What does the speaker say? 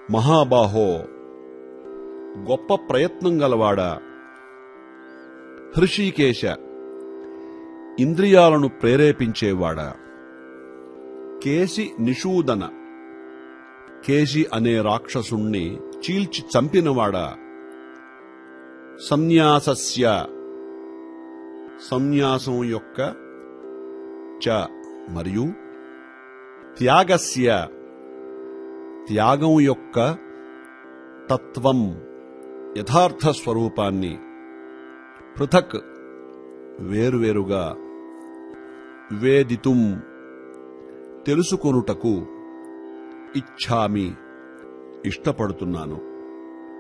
మహాబాహో గొప్ప ప్రయత్నం గలవాడా హృషికేశ ఇంద్రియాలను ప్రేరేపించేవాడా కేసి నిషూదన కేసి అనే రాక్షసుణ్ణి చీల్చి చంపినవాడా సంన్యాసస్య సంన్యాసం యొక్క చ మరియు త్యాగస్య త్యాగం యొక్క తత్వం యథార్థ స్వరూపాన్ని పృథక్ వేరువేరుగా వేదితుం తెలుసుకొనుటకు ఇచ్ఛామి ఇష్టపడుతున్నాను